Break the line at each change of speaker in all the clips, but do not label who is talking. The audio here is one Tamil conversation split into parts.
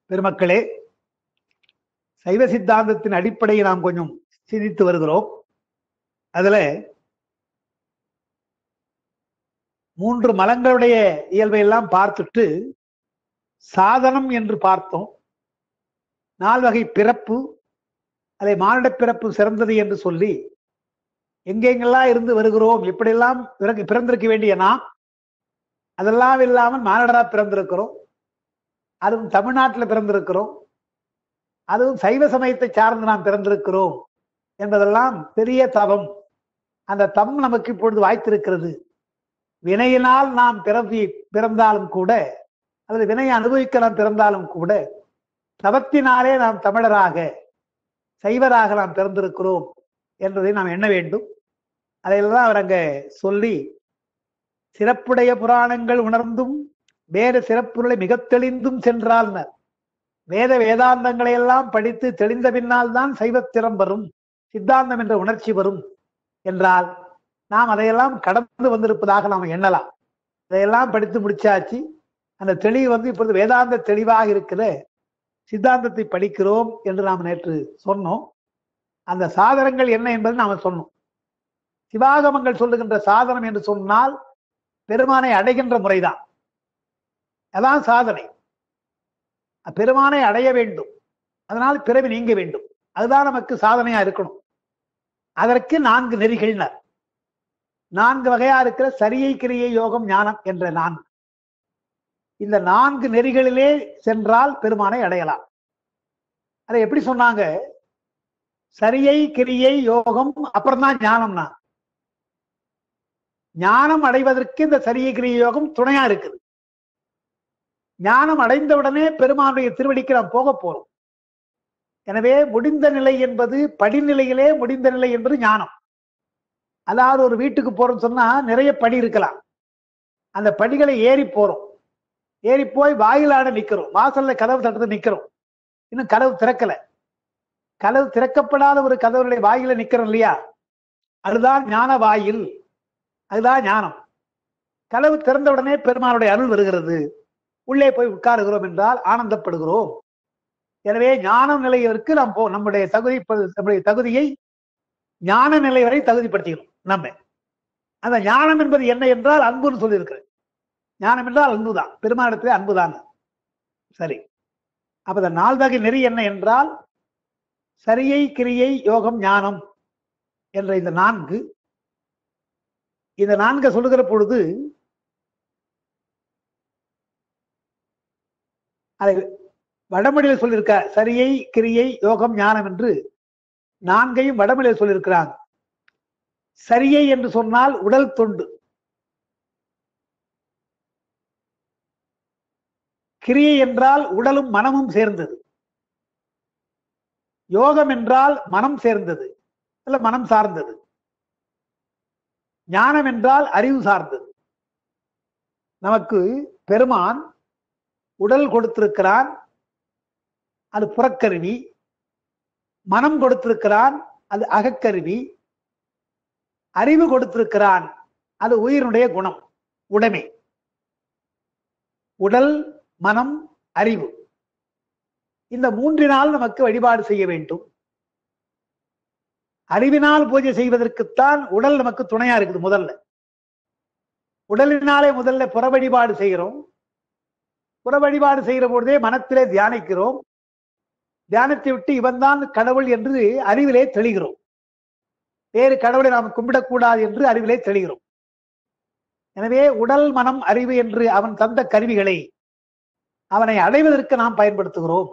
பெருமக்களே சைவ சித்தாந்தத்தின் அடிப்படையை நாம் கொஞ்சம் சிந்தித்து வருகிறோம் அதுல மூன்று மலங்களுடைய இயல்பை எல்லாம் பார்த்துட்டு சாதனம் என்று பார்த்தோம் நால்வகை பிறப்பு அதை மானிட பிறப்பு சிறந்தது என்று சொல்லி எங்கெங்கெல்லாம் இருந்து வருகிறோம் எப்படியெல்லாம் பிறகு பிறந்திருக்க வேண்டிய நாம் அதெல்லாம் இல்லாமல் மானிடரா பிறந்திருக்கிறோம் அதுவும் தமிழ்நாட்டில் பிறந்திருக்கிறோம் அதுவும் சைவ சமயத்தை சார்ந்து நாம் பிறந்திருக்கிறோம் என்பதெல்லாம் பெரிய தவம் அந்த தம் நமக்கு இப்பொழுது வாய்த்திருக்கிறது வினையினால் நாம் பிறவி பிறந்தாலும் கூட அல்லது வினையை அனுபவிக்க நாம் பிறந்தாலும் கூட தவத்தினாலே நாம் தமிழராக சைவராக நாம் பிறந்திருக்கிறோம் என்பதை நாம் எண்ண வேண்டும் அதையெல்லாம் அவர் அங்க சொல்லி சிறப்புடைய புராணங்கள் உணர்ந்தும் வேத சிறப்புகளை மிக தெளிந்தும் சென்றால்னர் வேத வேதாந்தங்களை எல்லாம் படித்து தெளிந்த பின்னால் தான் சைவத்திறம் வரும் சித்தாந்தம் என்ற உணர்ச்சி வரும் என்றால் நாம் அதையெல்லாம் கடந்து வந்திருப்பதாக நாம் எண்ணலாம் இதையெல்லாம் படித்து முடிச்சாச்சு அந்த தெளிவு வந்து இப்பொழுது வேதாந்த தெளிவாக இருக்கிற சித்தாந்தத்தை படிக்கிறோம் என்று நாம் நேற்று சொன்னோம் அந்த சாதனங்கள் என்ன என்பதை நாம் சொன்னோம் சிவாகமங்கள் சொல்லுகின்ற சாதனம் என்று சொன்னால் பெருமானை அடைகின்ற முறைதான் அதான் சாதனை பெருமானை அடைய வேண்டும் அதனால் பிறவி நீங்க வேண்டும் அதுதான் நமக்கு சாதனையா இருக்கணும் அதற்கு நான்கு நெறிகள்னர் நான்கு வகையா இருக்கிற சரியை கிரியை யோகம் ஞானம் என்ற நான்கு இந்த நான்கு நெறிகளிலே சென்றால் பெருமானை அடையலாம் அதை எப்படி சொன்னாங்க சரியை கிரியை யோகம் அப்புறம் தான் ஞானம்னா ஞானம் அடைவதற்கு இந்த சரியை கிரியை யோகம் துணையா இருக்குது ஞானம் அடைந்தவுடனே பெருமானுடைய திருவடிக்கு நாம் போக போறோம் எனவே முடிந்த நிலை என்பது படிநிலையிலே முடிந்த நிலை என்பது ஞானம் அதாவது ஒரு வீட்டுக்கு போறோம்னு சொன்னா நிறைய படி இருக்கலாம் அந்த படிகளை ஏறி போறோம் ஏறி போய் வாயிலாட நிக்கிறோம் வாசல்ல கதவு தட்டத்து நிக்கிறோம் இன்னும் கதவு திறக்கல கதவு திறக்கப்படாத ஒரு கதவுடைய வாயில நிக்கிறோம் இல்லையா அதுதான் ஞான வாயில் அதுதான் ஞானம் கதவு திறந்த உடனே பெருமானுடைய அருள் வருகிறது உள்ளே போய் உட்காருகிறோம் என்றால் ஆனந்தப்படுகிறோம் எனவே ஞானம் நிலையிற்கு நாம் போ நம்முடைய தகுதி நம்முடைய தகுதியை ஞான நிலை வரை தகுதிப்படுத்திக்கணும் நம்ம அந்த ஞானம் என்பது என்ன என்றால் அன்புன்னு சொல்லியிருக்கிறேன் ஞானம் என்றால் அன்புதான் பெருமானிடத்திலே அன்புதான் சரி அப்ப இந்த நால்வகை நெறி என்ன என்றால் சரியை கிரியை யோகம் ஞானம் என்ற இந்த நான்கு இந்த நான்கு சொல்லுகிற பொழுது அதை வடமொழியில் சொல்லியிருக்க சரியை கிரியை யோகம் ஞானம் என்று நான்கையும் வடமொழியில் சொல்லியிருக்கிறாங்க சரியை என்று சொன்னால் உடல் தொண்டு கிரியை என்றால் உடலும் மனமும் சேர்ந்தது யோகம் என்றால் மனம் சேர்ந்தது அல்ல மனம் சார்ந்தது ஞானம் என்றால் அறிவு சார்ந்தது நமக்கு பெருமான் உடல் கொடுத்திருக்கிறான் அது புறக்கருவி மனம் கொடுத்திருக்கிறான் அது அகக்கருவி அறிவு கொடுத்திருக்கிறான் அது உயிரினுடைய குணம் உடைமை உடல் மனம் அறிவு இந்த மூன்றினால் நமக்கு வழிபாடு செய்ய வேண்டும் அறிவினால் பூஜை செய்வதற்குத்தான் உடல் நமக்கு துணையா இருக்குது முதல்ல உடலினாலே முதல்ல புற வழிபாடு செய்கிறோம் புற வழிபாடு செய்கிற பொழுதே மனத்திலே தியானிக்கிறோம் தியானத்தை விட்டு இவன் தான் கடவுள் என்று அறிவிலே தெளிகிறோம் வேறு கடவுளை நாம் கும்பிடக்கூடாது என்று அறிவிலே தெளிகிறோம் எனவே உடல் மனம் அறிவு என்று அவன் தந்த கருவிகளை அவனை அடைவதற்கு நாம் பயன்படுத்துகிறோம்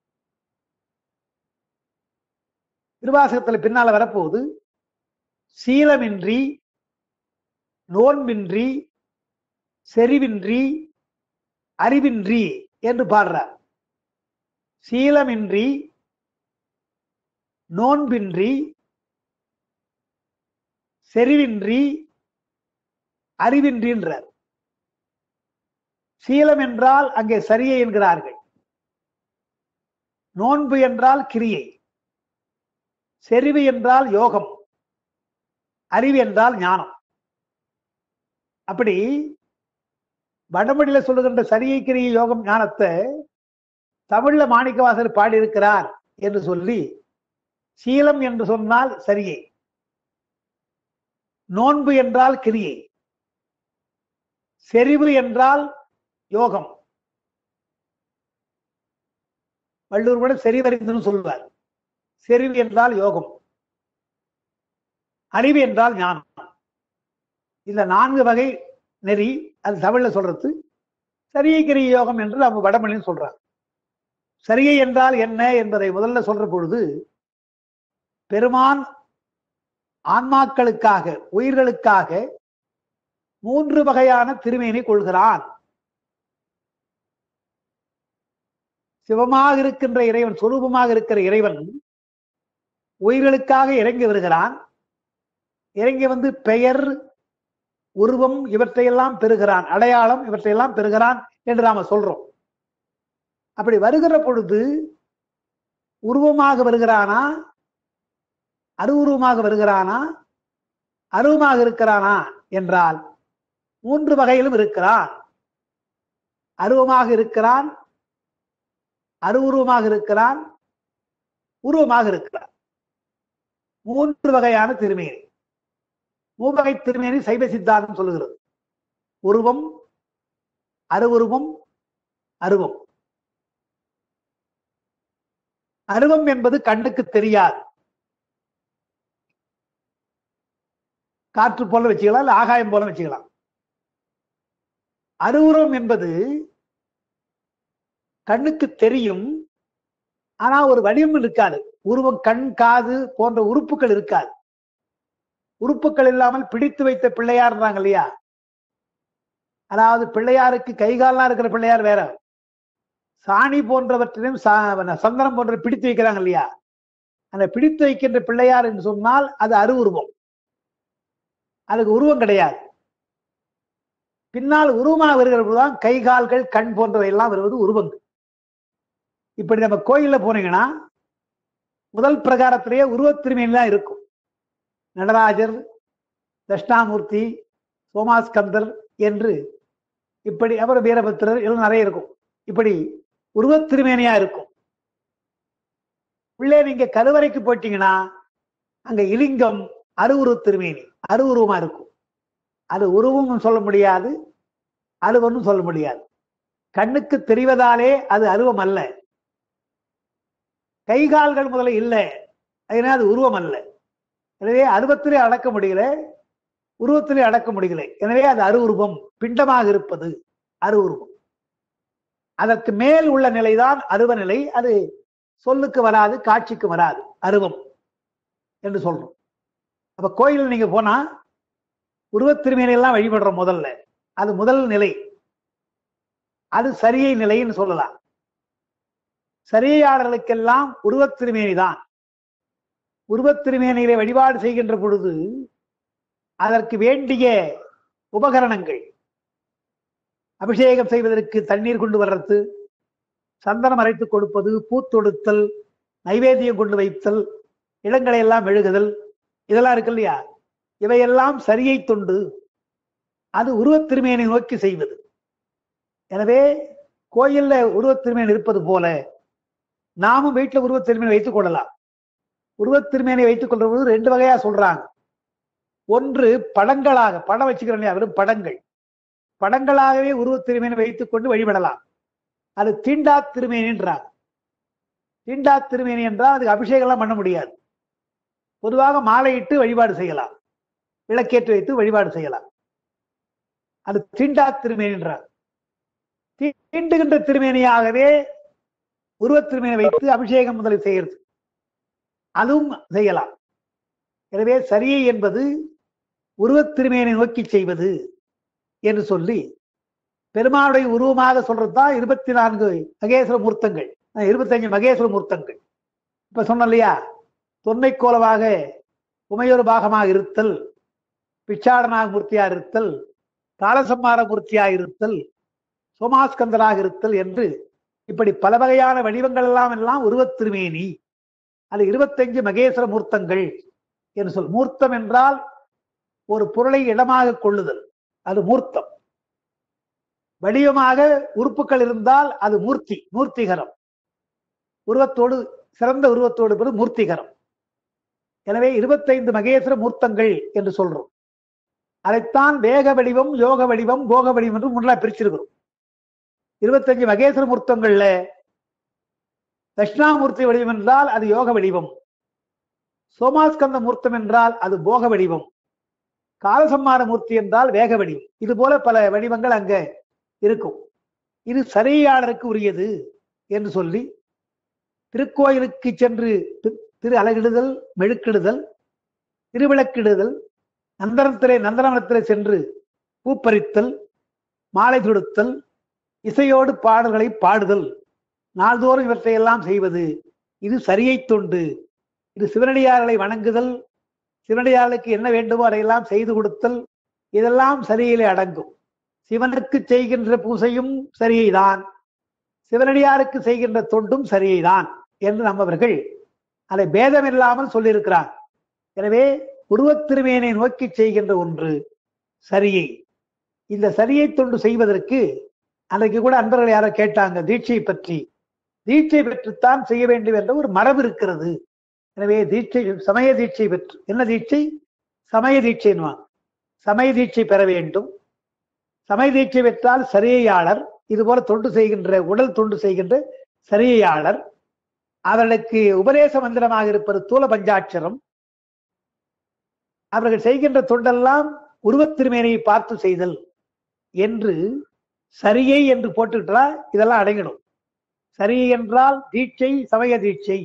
திருவாசகத்தில் பின்னால வரப்போகுது சீலமின்றி நோன்பின்றி செறிவின்றி அறிவின்றி என்று பாடுறார் சீலமின்றி நோன்பின்றி செறிவின்றி அறிவின்றின்றார் சீலம் என்றால் அங்கே சரியை என்கிறார்கள் நோன்பு என்றால் கிரியை செறிவு என்றால் யோகம் அறிவு என்றால் ஞானம் அப்படி வடமொழியில சொல்லுகின்ற சரியை கிரியை யோகம் ஞானத்தை தமிழ்ல மாணிக்கவாசர் பாடியிருக்கிறார் என்று சொல்லி சீலம் என்று சொன்னால் சரியை நோன்பு என்றால் கிரியை செறிவு என்றால் யோகம் வள்ளுவர் கூட செறிவறிந்துன்னு சொல்வார் செறிவு என்றால் யோகம் அறிவு என்றால் ஞானம் இந்த நான்கு வகை நெறி அது தமிழ்ல சொல்றது சரியை கிரிய யோகம் என்று நம்ம வடமொழின்னு சொல்றாங்க சரியை என்றால் என்ன என்பதை முதல்ல சொல்ற பொழுது பெருமான் ஆன்மாக்களுக்காக உயிர்களுக்காக மூன்று வகையான திருமேனி கொள்கிறான் சிவமாக இருக்கின்ற இறைவன் சொரூபமாக இருக்கிற இறைவன் உயிர்களுக்காக இறங்கி வருகிறான் இறங்கி வந்து பெயர் உருவம் இவற்றையெல்லாம் பெறுகிறான் அடையாளம் இவற்றையெல்லாம் பெறுகிறான் என்று நாம சொல்றோம் அப்படி வருகிற பொழுது உருவமாக வருகிறானா அருவுருவமாக வருகிறானா அருவமாக இருக்கிறானா என்றால் மூன்று வகையிலும் இருக்கிறான் அருவமாக இருக்கிறான் அருவுருவமாக இருக்கிறான் உருவமாக இருக்கிறான் மூன்று வகையான திருமேனி மூவகை திருமேனி சைவ சித்தாந்தம் சொல்லுகிறது உருவம் அருவுருவம் அருவம் அருவம் என்பது கண்ணுக்கு தெரியாது காற்று போல வச்சுக்கலாம் இல்ல ஆகாயம் போல வச்சுக்கலாம் அருவுருவம் என்பது கண்ணுக்கு தெரியும் ஆனா ஒரு வடிவம் இருக்காது உருவம் கண் காது போன்ற உறுப்புகள் இருக்காது உறுப்புகள் இல்லாமல் பிடித்து வைத்த பிள்ளையார்ன்றாங்க இல்லையா அதாவது பிள்ளையாருக்கு கைகாலெல்லாம் இருக்கிற பிள்ளையார் வேற சாணி போன்றவற்றிலும் சா- சந்தனம் போன்ற பிடித்து வைக்கிறாங்க இல்லையா அந்த பிடித்து வைக்கின்ற பிள்ளையார் என்று சொன்னால் அது அருவுருவம் அதுக்கு உருவம் கிடையாது பின்னால் உருவமாக வருகிற பொழுதுதான் கை கால்கள் கண் போன்றவை எல்லாம் வருவது உருவங்கள் இப்படி நம்ம கோயில்ல போனீங்கன்னா முதல் பிரகாரத்திலேயே உருவத் திருமேனி தான் இருக்கும் நடராஜர் தட்சிணாமூர்த்தி சோமாஸ்கந்தர் என்று இப்படி அப்புறம் வீரபத்திரர் எல்லாம் நிறைய இருக்கும் இப்படி உருவத் திருமேனியா இருக்கும் உள்ளே நீங்க கருவறைக்கு போயிட்டீங்கன்னா அங்க இலிங்கம் அருவுருவ திருமேனி அருவுருவமா இருக்கும் அது உருவமும் சொல்ல முடியாது அருவனும் சொல்ல முடியாது கண்ணுக்கு தெரிவதாலே அது அருவம் அல்ல கை கால்கள் முதல்ல இல்லை அதனால அது உருவம் அல்ல எனவே அருவத்திலே அடக்க முடியல உருவத்திலே அடக்க முடியல எனவே அது அருவுருவம் பிண்டமாக இருப்பது அருவுருவம் அதற்கு மேல் உள்ள நிலைதான் அருவ நிலை அது சொல்லுக்கு வராது காட்சிக்கு வராது அருவம் என்று சொல்றோம் அப்ப கோயில் நீங்க போனா உருவத் திருமேனியெல்லாம் வழிபடுறோம் முதல்ல அது முதல் நிலை அது சரியை நிலைன்னு சொல்லலாம் சரியாளர்களுக்கெல்லாம் உருவத் திருமேனி தான் உருவத் திருமேனிகளை வழிபாடு செய்கின்ற பொழுது அதற்கு வேண்டிய உபகரணங்கள் அபிஷேகம் செய்வதற்கு தண்ணீர் கொண்டு வர்றது சந்தனம் அரைத்து கொடுப்பது பூத்தொடுத்தல் நைவேத்தியம் கொண்டு வைத்தல் இடங்களை எல்லாம் மெழுகுதல் இதெல்லாம் இருக்கு இல்லையா இவையெல்லாம் சரியை தொண்டு அது உருவத் திருமேனை நோக்கி செய்வது எனவே கோயில்ல உருவத் திருமேனி இருப்பது போல நாமும் வீட்டுல உருவத் திருமேனி வைத்துக் கொள்ளலாம் உருவத் திருமேனை வைத்துக் கொள்ற போது ரெண்டு வகையா சொல்றாங்க ஒன்று படங்களாக படம் வச்சுக்கிறோம் இல்லையா வெறும் படங்கள் படங்களாகவே உருவத் திருமேனி வைத்துக் கொண்டு வழிபடலாம் அது தீண்டா திருமேனின்றாங்க தீண்டா திருமேனி என்றால் அதுக்கு அபிஷேகம் எல்லாம் பண்ண முடியாது பொதுவாக மாலையிட்டு வழிபாடு செய்யலாம் விளக்கேற்றி வைத்து வழிபாடு செய்யலாம் அது தீண்டா திருமேனின்றார் தீ- தீண்டுகின்ற திருமேனியாகவே உருவத் திருமேனி வைத்து அபிஷேகம் முதலில் செய்கிறது அதுவும் செய்யலாம் எனவே சரியை என்பது உருவத் திருமேனை நோக்கி செய்வது என்று சொல்லி பெருமானுடைய உருவமாக சொல்றதுதான் இருபத்தி நான்கு மகேஸ்வர மூர்த்தங்கள் அஹ் இருபத்தஞ்சு மகேஸ்வர மூர்த்தங்கள் இப்ப சொன்னோம் இல்லையா தொன்மை கோலமாக உமையொரு பாகமாக இருத்தல் பிச்சாடனாக மூர்த்தியாக இருத்தல் காலசம்மார மூர்த்தியாக இருத்தல் சோமாஸ்கந்தராக இருத்தல் என்று இப்படி பல வகையான வடிவங்கள் எல்லாம் எல்லாம் உருவத் திருமேனி அது இருபத்தஞ்சு மகேஸ்வர மூர்த்தங்கள் என்று சொல் மூர்த்தம் என்றால் ஒரு பொருளை இடமாக கொள்ளுதல் அது மூர்த்தம் வடிவமாக உறுப்புகள் இருந்தால் அது மூர்த்தி மூர்த்திகரம் உருவத்தோடு சிறந்த உருவத்தோடு இருப்பது மூர்த்திகரம் எனவே இருபத்தைந்து மகேஸ்வர மூர்த்தங்கள் என்று சொல்றோம் அதைத்தான் வேக வடிவம் யோக வடிவம் போக வடிவம் என்று முன்னலா பிரிச்சிருக்கிறோம் இருபத்தஞ்சு மகேஸ்வர மூர்த்தங்கள்ல தட்சிணாமூர்த்தி வடிவம் என்றால் அது யோக வடிவம் சோமாஸ்கந்த மூர்த்தம் என்றால் அது போக வடிவம் காலசம்மார மூர்த்தி என்றால் வேக வடிவம் இது போல பல வடிவங்கள் அங்க இருக்கும் இது சரியாளருக்கு உரியது என்று சொல்லி திருக்கோயிலுக்கு சென்று தி- திரு அலகிடுதல் மெழுக்கிடுதல் திருவிளக்கிடுதல் நந்தனத்திலே நந்தனவனத்திலே சென்று பூப்பறித்தல் மாலை தொடுத்தல் இசையோடு பாடல்களை பாடுதல் நாள்தோறும் இவற்றையெல்லாம் செய்வது இது சரியை தொண்டு இது சிவனடியார்களை வணங்குதல் சிவனடியார்களுக்கு என்ன வேண்டுமோ அதையெல்லாம் செய்து கொடுத்தல் இதெல்லாம் சரியிலே அடங்கும் சிவனுக்கு செய்கின்ற பூசையும் சரியைதான் சிவனடியாருக்கு செய்கின்ற தொண்டும் சரியைதான் என்று நம்மவர்கள் அதை பேதமில்லாமல் சொல்லியிருக்கிறார் எனவே உருவத் திருமேனை நோக்கி செய்கின்ற ஒன்று சரியை இந்த சரியை தொண்டு செய்வதற்கு அன்றைக்கு கூட அன்பர்கள் யாரோ கேட்டாங்க தீட்சை பற்றி தீட்சை பெற்றுத்தான் செய்ய வேண்டும் என்ற ஒரு மரபு இருக்கிறது எனவே தீட்சை சமய தீட்சை பெற்று என்ன தீட்சை சமய தீட்சைன்னுவாங்க சமய தீட்சை பெற வேண்டும் சமய தீட்சை பெற்றால் சரியையாளர் இது போல தொண்டு செய்கின்ற உடல் தொண்டு செய்கின்ற சரியையாளர் அவர்களுக்கு உபதேச மந்திரமாக இருப்பது தூல பஞ்சாட்சரம் அவர்கள் செய்கின்ற தொண்டெல்லாம் உருவத் திருமேனியை பார்த்து செய்தல் என்று சரியை என்று போட்டுக்கிட்டா இதெல்லாம் அடங்கிடும் சரி என்றால் தீட்சை சமய தீட்சை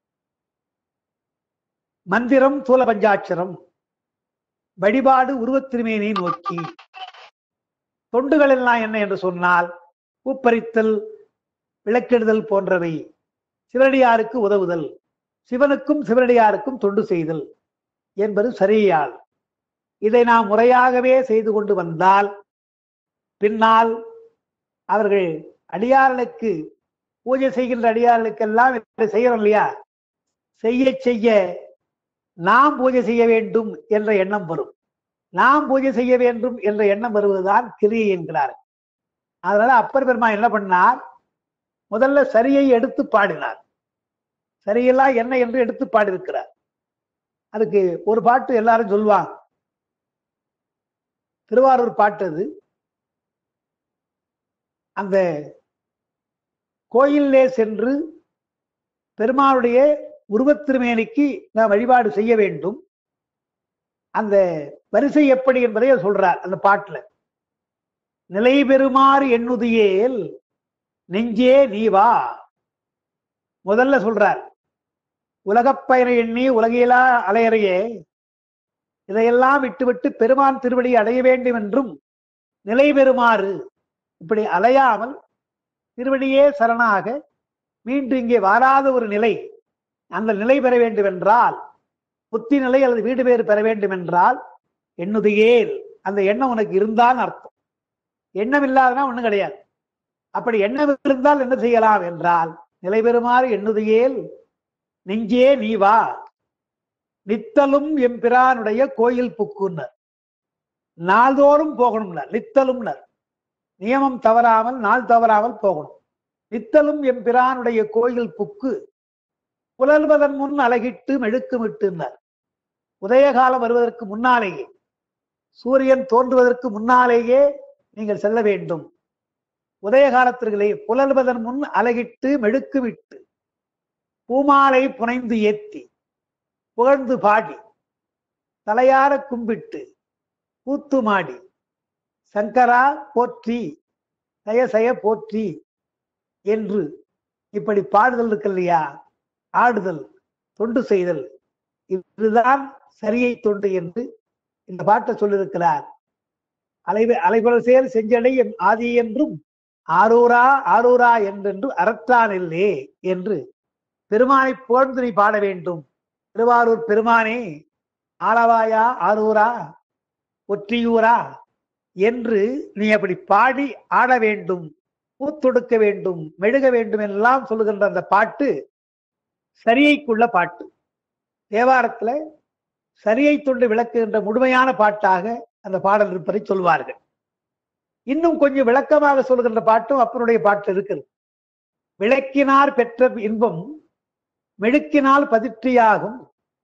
மந்திரம் தூல பஞ்சாட்சரம் வழிபாடு உருவத் திருமேனியை நோக்கி தொண்டுகள் எல்லாம் என்ன என்று சொன்னால் பூப்பறித்தல் விளக்கிடுதல் போன்றவை சிவனடியாருக்கு உதவுதல் சிவனுக்கும் சிவனடியாருக்கும் தொண்டு செய்தல் என்பது சரியால் இதை நாம் முறையாகவே செய்து கொண்டு வந்தால் பின்னால் அவர்கள் அடியார்களுக்கு பூஜை செய்கின்ற அடியார்களுக்கெல்லாம் இதை செய்யறோம் இல்லையா செய்ய செய்ய நாம் பூஜை செய்ய வேண்டும் என்ற எண்ணம் வரும் நாம் பூஜை செய்ய வேண்டும் என்ற எண்ணம் வருவதுதான் கிரியை என்கிறார் அதனால அப்பர் பெருமான் என்ன பண்ணார் முதல்ல சரியை எடுத்து பாடினார் சரியெல்லாம் என்ன என்று எடுத்து பாடியிருக்கிறார் அதுக்கு ஒரு பாட்டு எல்லாரும் சொல்லுவாங்க திருவாரூர் பாட்டு அது அந்த கோயிலே சென்று பெருமாளுடைய உருவத் திருமேனிக்கு நாம் வழிபாடு செய்ய வேண்டும் அந்த வரிசை எப்படி என்பதை அவர் சொல்றார் அந்த பாட்டுல நிலை பெறுமாறு எண்ணுதியேல் நெஞ்சே நீ வா முதல்ல சொல்றார் உலகப் பயண எண்ணி உலகிலா அலையறையே இதையெல்லாம் விட்டுவிட்டு பெருமான் திருவடி அடைய வேண்டும் என்றும் நிலை பெறுமாறு இப்படி அலையாமல் திருவடியே சரணாக மீண்டும் இங்கே வாராத ஒரு நிலை அந்த நிலை பெற வேண்டும் என்றால் புத்தி நிலை அல்லது வீடு பேறு பெற வேண்டும் என்றால் எண்ணுதையேல் அந்த எண்ணம் உனக்கு இருந்தால் அர்த்தம் எண்ணம் இல்லாதனா ஒண்ணும் கிடையாது அப்படி எண்ணம் இருந்தால் என்ன செய்யலாம் என்றால் நிலை பெறுமாறு எண்ணுதையேல் நெஞ்சே நீ வா நித்தலும் எம்பிரானுடைய கோயில் புக்குன்னர் நாள்தோறும் போகணும்னர் நித்தலும்னர் நியமம் தவறாமல் நாள் தவறாமல் போகணும் நித்தலும் எம்பிரானுடைய கோயில் புக்கு புலல்வதன் முன் அழகிட்டு மெழுக்குமிட்டுனர் உதயகாலம் வருவதற்கு முன்னாலேயே சூரியன் தோன்றுவதற்கு முன்னாலேயே நீங்கள் செல்ல வேண்டும் உதய காலத்திற்களே புலல்வதன் முன் அலகிட்டு மெழுக்குவிட்டு பூமாலை புனைந்து ஏத்தி புகழ்ந்து பாடி தலையார கும்பிட்டு கூத்து மாடி சங்கரா போற்றி சய சய போற்றி என்று இப்படி பாடுதல் இருக்கு இல்லையா ஆடுதல் தொண்டு செய்தல் இதுதான் சரியை தொண்டு என்று இந்த பாட்டை சொல்லியிருக்கிறார் அலை அலைகுரல் சேர் செஞ்சடை என் ஆதி என்றும் ஆரூரா ஆரூரா என்றென்று அறத்தான் இல்லே என்று பெருமானை புகழ்ந்து நீ பாட வேண்டும் திருவாரூர் பெருமானே ஆளவாயா ஆரூரா ஒற்றியூரா என்று நீ அப்படி பாடி ஆட வேண்டும் பூத்தொடுக்க வேண்டும் மெழுக வேண்டும் எல்லாம் சொல்லுகின்ற அந்த பாட்டு சரியைக்குள்ள பாட்டு தேவாரத்துல சரியை தொண்டு விளக்குகின்ற முழுமையான பாட்டாக அந்த பாடல் இருப்பதை சொல்வார்கள் இன்னும் கொஞ்சம் விளக்கமாக சொல்கின்ற பாட்டும் அப்பனுடைய பாட்டு இருக்குது விளக்கினார் பெற்ற இன்பம் மெழுக்கினால் பதிற்றியாகும்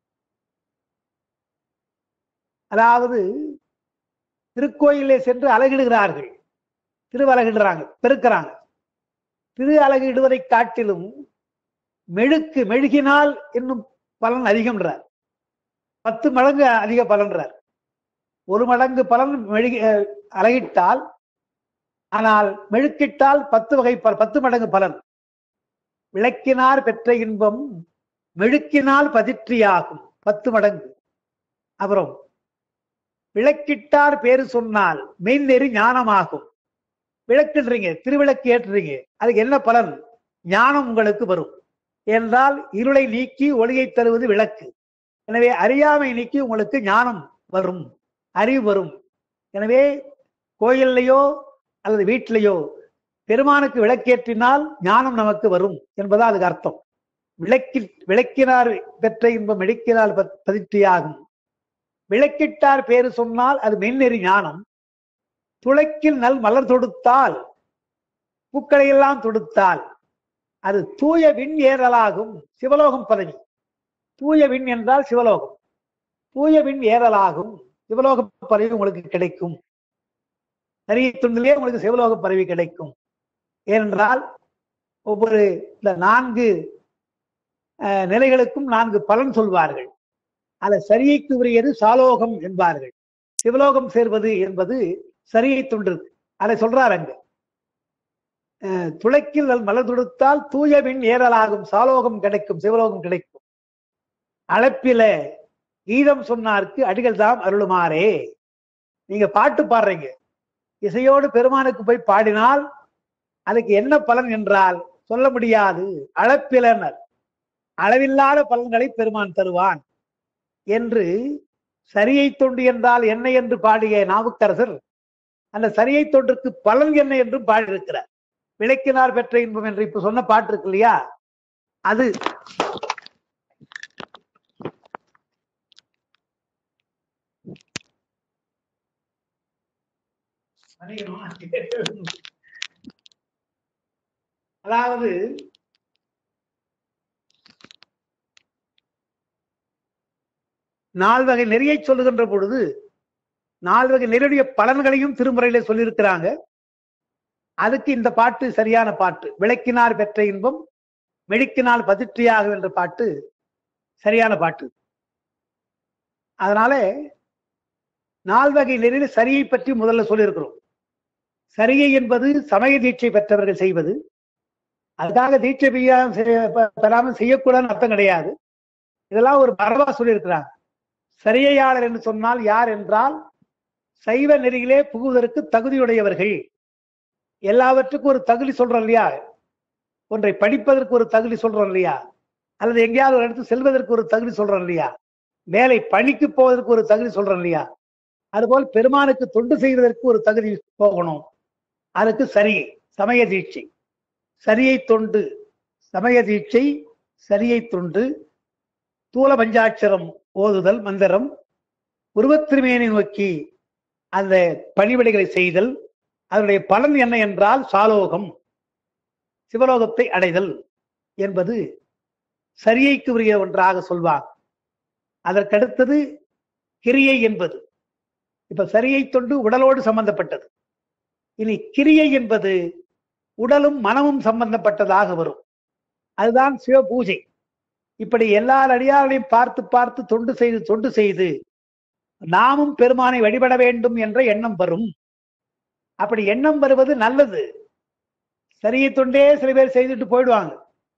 அதாவது திருக்கோயிலே சென்று அழகிடுகிறார்கள் திருவலகிடுறாங்க பெருக்கிறாங்க திரு அழகிடுவதை காட்டிலும் மெழுக்கு மெழுகினால் இன்னும் பலன் அதிகம்ன்றார் பத்து மடங்கு அதிக பலன்றார் ஒரு மடங்கு பலன் மெழுகி அஹ், அழகிட்டால் ஆனால் மெழுக்கிட்டால் பத்து வகை ப- பத்து மடங்கு பலன் விளக்கினார் பெற்ற இன்பம் மெழுக்கினால் பதிற்றியாகும் பத்து மடங்கு அப்புறம் விளக்கிட்டார் பேரு சொன்னால் மெய்நெறி ஞானமாகும் விளக்குன்றீங்க திருவிளக்கு ஏற்றுறீங்க அதுக்கு என்ன பலன் ஞானம் உங்களுக்கு வரும் என்றால் இருளை நீக்கி ஒளியை தருவது விளக்கு எனவே அறியாமை நீக்கி உங்களுக்கு ஞானம் வரும் அறிவு வரும் எனவே கோயில்லையோ அல்லது வீட்டிலேயோ பெருமானுக்கு விளக்கேற்றினால் ஞானம் நமக்கு வரும் என்பதா அதுக்கு அர்த்தம் விளக்கி விளக்கினார் பெற்ற இன்பம் இடிக்கிறால் பதிற்றியாகும் விளக்கிட்டார் பேரு சொன்னால் அது மென்னெறி ஞானம் துளைக்கில் நல் மலர் தொடுத்தால் பூக்களை எல்லாம் தொடுத்தால் அது தூய விண் ஏறலாகும் சிவலோகம் பதவி தூய விண் என்றால் சிவலோகம் தூய விண் ஏறலாகும் சிவலோக பதவி உங்களுக்கு கிடைக்கும் நிறைய துண்டிலே உங்களுக்கு சிவலோக பதவி கிடைக்கும் ஏனென்றால் ஒவ்வொரு இந்த நான்கு அஹ், நிலைகளுக்கும் நான்கு பலன் சொல்வார்கள் அதை சரியைக்கு உரியது சாலோகம் என்பார்கள் சிவலோகம் சேர்வது என்பது சரியை தொன்று அதை சொல்றார் அங்க அஹ், துளைக்கில் நல் மலர் தொடுத்தால் தூய விண் ஏறலாகும் சாலோகம் கிடைக்கும் சிவலோகம் கிடைக்கும் அழைப்பில கீதம் சொன்னார்க்கு அடிகள் தாம் அருளுமாறே நீங்க பாட்டு பாடுறீங்க இசையோடு பெருமானுக்கு போய் பாடினால் அதுக்கு என்ன பலன் என்றால் சொல்ல முடியாது அளப்பிலனர் அளவில்லாத பலன்களை பெருமான் தருவான் என்று சரியை தொண்டு என்றால் என்ன என்று பாடிய நாவுக்கரசர் அந்த சரியை தொண்டுக்கு பலன் என்ன என்றும் பாடியிருக்கிறார் விளக்கினார் பெற்ற இன்பம் என்று இப்ப சொன்ன பாட்டு இருக்கு இல்லையா அது அதாவது நால்வகை நெறியை சொல்லுகின்ற பொழுது நால்வகை நெறியுடைய பலன்களையும் திருமுறையில சொல்லியிருக்கிறாங்க அதுக்கு இந்த பாட்டு சரியான பாட்டு விளக்கினார் பெற்ற இன்பம் மெழுக்கினால் பதிற்றியாக என்ற பாட்டு சரியான பாட்டு அதனால நால்வகை நெறியில சரியை பற்றி முதல்ல சொல்லியிருக்கிறோம் சரியை என்பது சமய தீட்சை பெற்றவர்கள் செய்வது அதுக்காக தீட்சை பெய்யாம செய்ய- பெ- பெறாமல் செய்யக்கூடாதுன்னு அர்த்தம் கிடையாது இதெல்லாம் ஒரு மரபா சொல்லியிருக்கிறாங்க சரியையாளர் என்று சொன்னால் யார் என்றால் சைவ நெறியிலே புகுவதற்கு தகுதியுடையவர்கள் எல்லாவற்றுக்கும் ஒரு தகுதி சொல்றோம் இல்லையா ஒன்றை படிப்பதற்கு ஒரு தகுதி சொல்றோம் இல்லையா அல்லது எங்கேயாவது ஒரு இடத்துக்கு செல்வதற்கு ஒரு தகுதி சொல்றோம் இல்லையா வேலை பணிக்கு போவதற்கு ஒரு தகுதி சொல்றோம் இல்லையா அதுபோல் பெருமானுக்கு தொண்டு செய்வதற்கு ஒரு தகுதி போகணும் அதுக்கு சரியை சமய தீட்சை சரியை தொண்டு சமய தீட்சை சரியை தொண்டு தூல பஞ்சாட்சரம் ஓதுதல் மந்திரம் உருவத்திருமேனி நோக்கி அந்த பணிவிடைகளை செய்தல் அதனுடைய பலன் என்ன என்றால் சாலோகம் சிவலோகத்தை அடைதல் என்பது சரியைக்கு உரிய ஒன்றாக சொல்வாங்க அதற்கடுத்தது கிரியை என்பது இப்ப சரியை தொண்டு உடலோடு சம்பந்தப்பட்டது இனி கிரியை என்பது உடலும் மனமும் சம்பந்தப்பட்டதாக வரும் அதுதான் சிவ பூஜை இப்படி எல்லா அடியார்களையும் பார்த்து பார்த்து தொண்டு செய்து தொண்டு செய்து நாமும் பெருமானை வழிபட வேண்டும் என்ற எண்ணம் வரும் அப்படி எண்ணம் வருவது நல்லது சரியை தொண்டே சில பேர் செய்துட்டு போயிடுவாங்க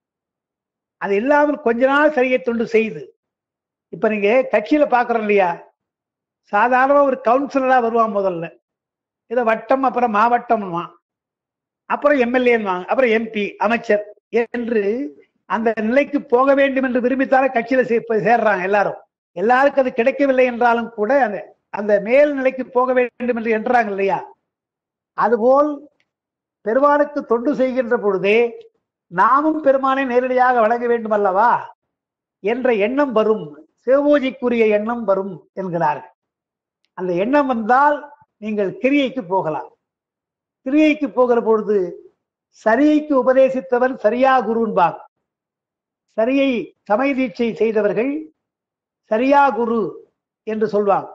அது இல்லாமல் கொஞ்ச நாள் சரியை தொண்டு செய்து இப்ப நீங்க கட்சியில பாக்குறோம் இல்லையா சாதாரணமா ஒரு கவுன்சிலரா வருவான் முதல்ல இதை வட்டம் அப்புறம் மாவட்டம்வான் அப்புறம் எம்எல்ஏன்வாங்க அப்புறம் எம்பி அமைச்சர் என்று அந்த நிலைக்கு போக வேண்டும் என்று விரும்பித்தாலே கட்சியில சே- போய் சேர்றாங்க எல்லாரும் எல்லாருக்கும் அது கிடைக்கவில்லை என்றாலும் கூட அந்த அந்த மேல் நிலைக்கு போக வேண்டும் என்று என்றாங்க இல்லையா அதுபோல் பெருமானுக்கு தொண்டு செய்கின்ற பொழுதே நாமும் பெருமானை நேரடியாக வழங்க வேண்டும் அல்லவா என்ற எண்ணம் வரும் சிவபூஜைக்குரிய எண்ணம் வரும் என்கிறார்கள் அந்த எண்ணம் வந்தால் நீங்கள் கிரியைக்கு போகலாம் கிரியைக்கு போகிற பொழுது சரியைக்கு உபதேசித்தவன் சரியா குருன்பாங்க சரியை சமய தீட்சை செய்தவர்கள் சரியா குரு என்று சொல்வாங்க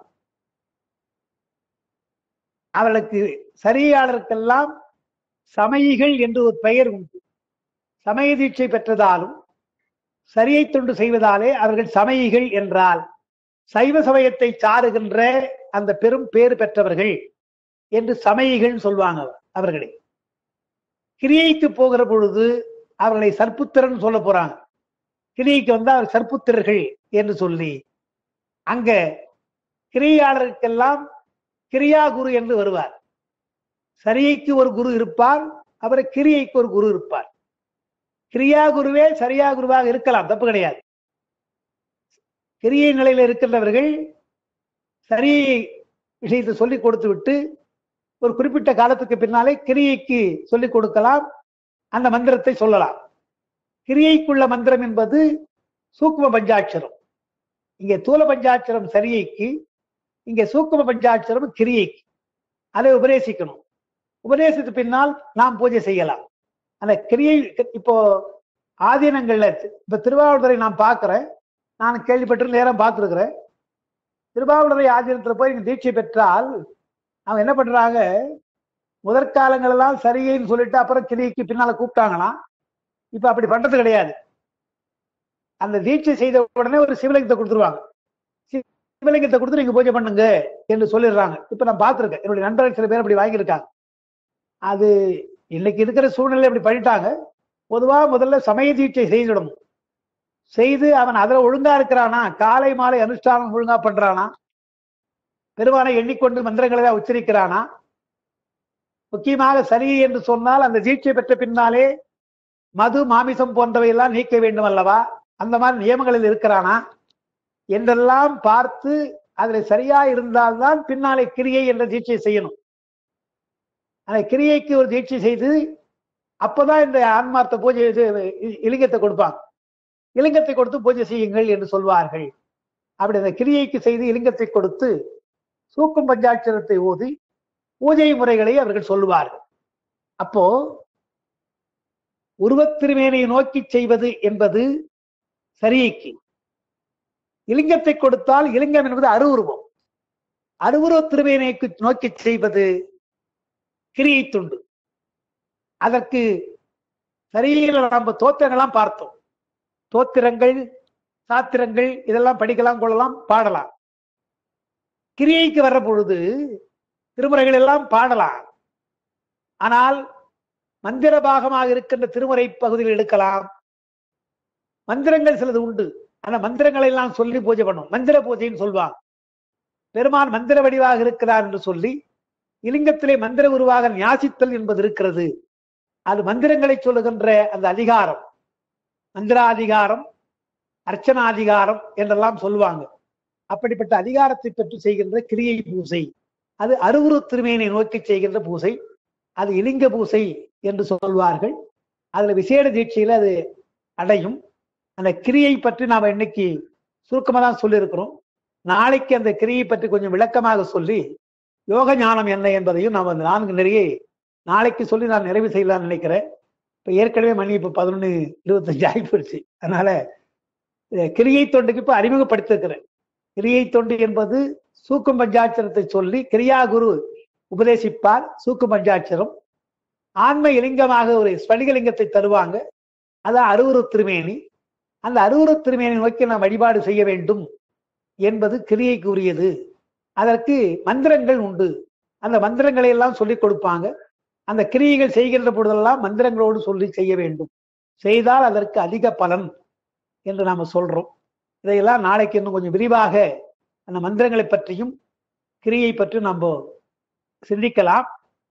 அவர்களுக்கு சரியாளருக்கெல்லாம் சமயிகள் என்று ஒரு பெயர் உண்டு சமய தீட்சை பெற்றதாலும் சரியை தொண்டு செய்வதாலே அவர்கள் சமயிகள் என்றால் சைவ சமயத்தை சாருகின்ற அந்த பெரும் பேறு பெற்றவர்கள் என்று சமயிகள் சொல்வாங்க அவர்களை கிரியைக்கு போகிற பொழுது அவர்களை சற்புத்திரன் சொல்ல போறாங்க கிரியைக்கு வந்தா அவர் சற்புத்திரர்கள் என்று சொல்லி அங்க கிரியாளருக்கெல்லாம் கிரியா குரு என்று வருவார் சரியைக்கு ஒரு குரு இருப்பார் அப்புறம் கிரியைக்கு ஒரு குரு இருப்பார் கிரியா குருவே சரியா குருவாக இருக்கலாம் தப்பு கிடையாது கிரியை நிலையில இருக்கின்றவர்கள் சரி விஷயத்தை சொல்லிக் கொடுத்து விட்டு ஒரு குறிப்பிட்ட காலத்துக்கு பின்னாலே கிரியைக்கு சொல்லிக் கொடுக்கலாம் அந்த மந்திரத்தை சொல்லலாம் கிரியைக்குள்ள மந்திரம் என்பது சூக்கும பஞ்சாட்சரம் இங்கே தூல பஞ்சாட்சரம் சரியைக்கு இங்கே சூக்கும பஞ்சாட்சரம் கிரியைக்கு அதை உபதேசிக்கணும் உபதேசத்து பின்னால் நாம் பூஜை செய்யலாம் அந்த கிரியை இப்போ ஆதீனங்கள்ல இப்ப திருவாவூரை நான் பார்க்கிறேன் நான் கேள்விப்பட்டு நேரம் பார்த்துருக்கிறேன் திருவாவூரை ஆதீனத்துல போய் நீங்க தீட்சை பெற்றால் அவங்க என்ன பண்றாங்க முதற்காலங்கள் எல்லாம் சரியின்னு சொல்லிட்டு அப்புறம் கிரியைக்கு பின்னால கூப்பிட்டாங்களாம் இப்ப அப்படி பண்றது கிடையாது அந்த தீட்சை செய்த உடனே ஒரு சிவலிங்கத்தை கொடுத்துருவாங்க சிவலிங்கத்தை கொடுத்து நீங்க பூஜை பண்ணுங்க என்று சொல்லிடுறாங்க இப்ப நான் பார்த்திருக்கேன் என்னுடைய நண்பர்கள் சில பேர் அப்படி வாங்கியிருக்காங்க அது இன்னைக்கு இருக்கிற சூழ்நிலை அப்படி பண்ணிட்டாங்க பொதுவா முதல்ல சமய தீட்சை செய்திடணும் செய்து அவன் அதுல ஒழுங்கா இருக்கிறானா காலை மாலை அனுஷ்டானம் ஒழுங்கா பண்றானா பெருமானை எண்ணிக்கொண்டு மந்திரங்களை உச்சரிக்கிறானா முக்கியமாக சரி என்று சொன்னால் அந்த தீட்சை பெற்ற பின்னாலே மது மாமிசம் போன்றவை எல்லாம் நீக்க வேண்டும் அல்லவா அந்த மாதிரி நியமங்களில் இருக்கிறானா என்றெல்லாம் பார்த்து அதுல சரியா இருந்தால்தான் பின்னாலே கிரியை என்ற தீட்சை செய்யணும் அந்த கிரியைக்கு ஒரு தீட்சை செய்து அப்பதான் இந்த ஆன்மார்த்த பூஜை இது இலிங்கத்தை கொடுப்பாங்க இலிங்கத்தை கொடுத்து பூஜை செய்யுங்கள் என்று சொல்வார்கள் அப்படி அந்த கிரியைக்கு செய்து இலிங்கத்தை கொடுத்து சூக்கும் பஞ்சாட்சரத்தை ஓதி பூஜை முறைகளை அவர்கள் சொல்லுவார்கள் அப்போ உருவத்திருமேனை நோக்கி செய்வது என்பது சரியைக்கு இலிங்கத்தை கொடுத்தால் இலிங்கம் என்பது அருவுருவம் அருவுருவ திருமேனைக்கு நோக்கி செய்வது கிரியை துண்டு அதற்கு சரியில நம்ம தோத்திரங்கள்லாம் பார்த்தோம் தோத்திரங்கள் சாத்திரங்கள் இதெல்லாம் படிக்கலாம் கொள்ளலாம் பாடலாம் கிரியைக்கு வர்ற பொழுது திருமுறைகள் எல்லாம் பாடலாம் ஆனால் மந்திர பாகமாக இருக்கின்ற திருமுறை பகுதியில் எடுக்கலாம் மந்திரங்கள் சிலது உண்டு அந்த மந்திரங்களை எல்லாம் சொல்லி பூஜை பண்ணும் மந்திர பூஜைன்னு சொல்வாங்க பெருமான் மந்திர வடிவாக இருக்கிறார் என்று சொல்லி இலிங்கத்திலே மந்திர உருவாக ஞாசித்தல் என்பது இருக்கிறது அது மந்திரங்களை சொல்லுகின்ற அந்த அதிகாரம் மந்திராதிகாரம் அர்ச்சனாதிகாரம் என்றெல்லாம் சொல்லுவாங்க அப்படிப்பட்ட அதிகாரத்தை பெற்று செய்கின்ற கிரியை பூசை அது அருவுரு திருமையினை நோக்கி செய்கின்ற பூசை அது இலிங்க பூசை என்று சொல்வார்கள் அதுல விசேட தீட்சையில அது அடையும் அந்த கிரியை பற்றி நாம இன்னைக்கு சுருக்கமா தான் சொல்லியிருக்கிறோம் நாளைக்கு அந்த கிரியை பற்றி கொஞ்சம் விளக்கமாக சொல்லி யோக ஞானம் என்ன என்பதையும் நாம் அந்த நான்கு நிறைய நாளைக்கு சொல்லி நான் நிறைவு செய்யலாம்னு நினைக்கிறேன் இப்ப ஏற்கனவே மணி இப்ப பதினொன்னு இருபத்தஞ்சு ஆகி போயிடுச்சு அதனால கிரியை தொண்டுக்கு இப்ப அறிமுகப்படுத்திருக்கிறேன் கிரியை தொண்டு என்பது சூக்கும் பஞ்சாட்சரத்தை சொல்லி கிரியா குரு உபதேசிப்பார் சூக்கும் பஞ்சாட்சரம் ஆன்ம இலிங்கமாக ஒரு ஸ்படிகலிங்கத்தை தருவாங்க அதான் அருவுரு திருமேனி அந்த அருவுரு திருமேனி நோக்கி நாம் வழிபாடு செய்ய வேண்டும் என்பது கிரியைக்கு உரியது அதற்கு மந்திரங்கள் உண்டு அந்த மந்திரங்களை எல்லாம் சொல்லிக் கொடுப்பாங்க அந்த கிரியைகள் செய்கின்ற பொழுதெல்லாம் மந்திரங்களோடு சொல்லி செய்ய வேண்டும் செய்தால் அதற்கு அதிக பலன் என்று நாம சொல்றோம் இதையெல்லாம் நாளைக்கு இன்னும் கொஞ்சம் விரிவாக அந்த மந்திரங்களை பற்றியும் கிரியை பற்றி நம்ம சிந்திக்கலாம்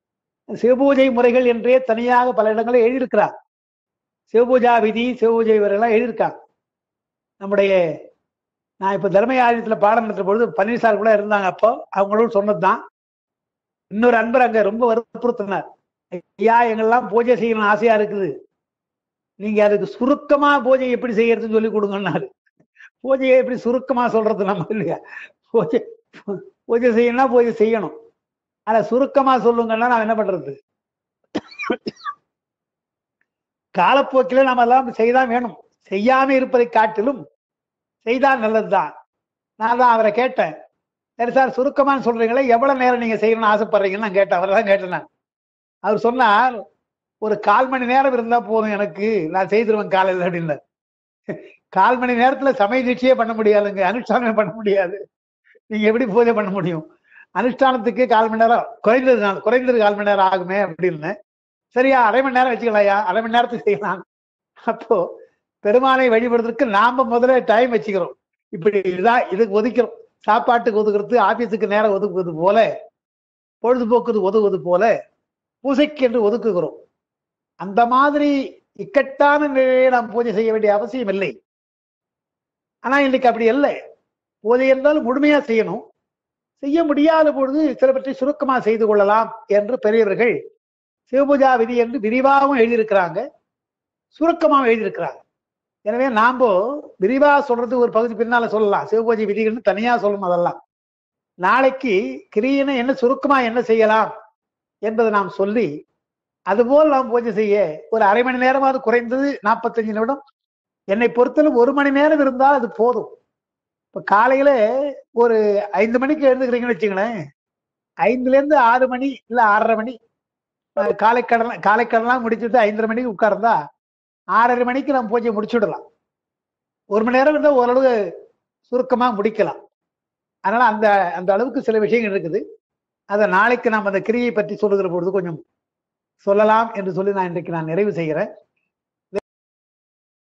சிவபூஜை முறைகள் என்றே தனியாக பல இடங்களில் எழுதியிருக்கிறார் சிவபூஜா விதி சிவபூஜை முறைகள்லாம் எழுதியிருக்காங்க நம்முடைய நான் இப்ப தர்மயாரியத்துல பாடம் நடத்துற பொழுது பன்னீர்சார் கூட இருந்தாங்க அப்போ அவங்களோட சொன்னதுதான் இன்னொரு அன்பர் அங்க ரொம்ப வற்புறுத்தினார் ஐயா எங்கெல்லாம் பூஜை செய்யணும் ஆசையா இருக்குது நீங்க அதுக்கு சுருக்கமா பூஜை எப்படி செய்யறதுன்னு சொல்லி கொடுங்கன்னாரு பூஜையை எப்படி சுருக்கமா சொல்றது நம்ம இல்லையா பூஜை பூஜை செய்யணும்னா பூஜை செய்யணும் ஆனா சுருக்கமா சொல்லுங்கன்னா நான் என்ன பண்றது காலப்போக்கில நாம எல்லாம் செய்தான் வேணும் செய்யாம இருப்பதை காட்டிலும் செய்தால் நல்லதுதான் நான் தான் அவரை கேட்டேன் சரி சார் சுருக்கமான்னு சொல்றீங்களே எவ்வளவு நேரம் நீங்க செய்யணும்னு ஆசைப்படுறீங்கன்னு நான் கேட்டேன் அவரை தான் கேட்டேன் நான் அவர் சொன்னார் ஒரு கால் மணி நேரம் இருந்தா போதும் எனக்கு நான் செய்திருவேன் காலையில் அப்படின்னு கால் மணி நேரத்துல சமய தீட்சையே பண்ண முடியாதுங்க அனுஷ்டானமே பண்ண முடியாது நீங்க எப்படி பூஜை பண்ண முடியும் அனுஷ்டானத்துக்கு கால் மணி நேரம் குறைந்தது நாள் குறைந்தது கால் மணி நேரம் ஆகுமே அப்படின்னு சரியா அரை மணி நேரம் வச்சுக்கலாம்யா அரை மணி நேரத்துக்கு செய்யலாம் அப்போ பெருமானை வழிபடுறதுக்கு நாம முதல்ல டைம் வச்சுக்கிறோம் இப்படி இதான் இதுக்கு ஒதுக்கிறோம் சாப்பாட்டுக்கு ஒதுக்குறது ஆபீஸுக்கு நேரம் ஒதுக்குவது போல பொழுதுபோக்குது ஒதுக்குவது போல பூசைக்கு என்று ஒதுக்குகிறோம் அந்த மாதிரி இக்கட்டான நிலையை நாம் பூஜை செய்ய வேண்டிய அவசியம் இல்லை ஆனா இன்னைக்கு அப்படி இல்லை பூஜை என்றால் முழுமையா செய்யணும் செய்ய முடியாத பொழுது சிலவற்றை சுருக்கமா செய்து கொள்ளலாம் என்று பெரியவர்கள் சிவபூஜா விதி என்று விரிவாகவும் எழுதியிருக்கிறாங்க சுருக்கமாகவும் எழுதியிருக்கிறாங்க எனவே நாம விரிவா சொல்றது ஒரு பகுதி பின்னால சொல்லலாம் சிவபூஜை விதிகள்னு தனியா சொல்லணும் அதெல்லாம் நாளைக்கு கிரியனை என்ன சுருக்கமா என்ன செய்யலாம் என்பதை நாம் சொல்லி அதுபோல் நாம் பூஜை செய்ய ஒரு அரை மணி நேரமாவது குறைந்தது நாற்பத்தஞ்சு நிமிடம் என்னை பொறுத்தளவு ஒரு மணி நேரம் இருந்தால் அது போதும் இப்ப காலையில ஒரு ஐந்து மணிக்கு எழுந்துக்கிறீங்கன்னு வச்சுங்களேன் ஐந்துல இருந்து ஆறு மணி இல்ல ஆறரை மணி அஹ் காலை கடன் காலை கடன்லாம் முடிச்சுட்டு ஐந்தரை மணிக்கு உட்கார்ந்தா ஆறரை மணிக்கு நம்ம பூஜை முடிச்சுடலாம் ஒரு மணி நேரம் இருந்தால் ஓரளவு சுருக்கமா முடிக்கலாம் அதனால அந்த அந்த அளவுக்கு சில விஷயங்கள் இருக்குது அதை நாளைக்கு நாம் அந்த கிரியை பற்றி சொல்லுகிற பொழுது கொஞ்சம் சொல்லலாம் என்று சொல்லி நான் இன்றைக்கு நான் நிறைவு செய்கிறேன்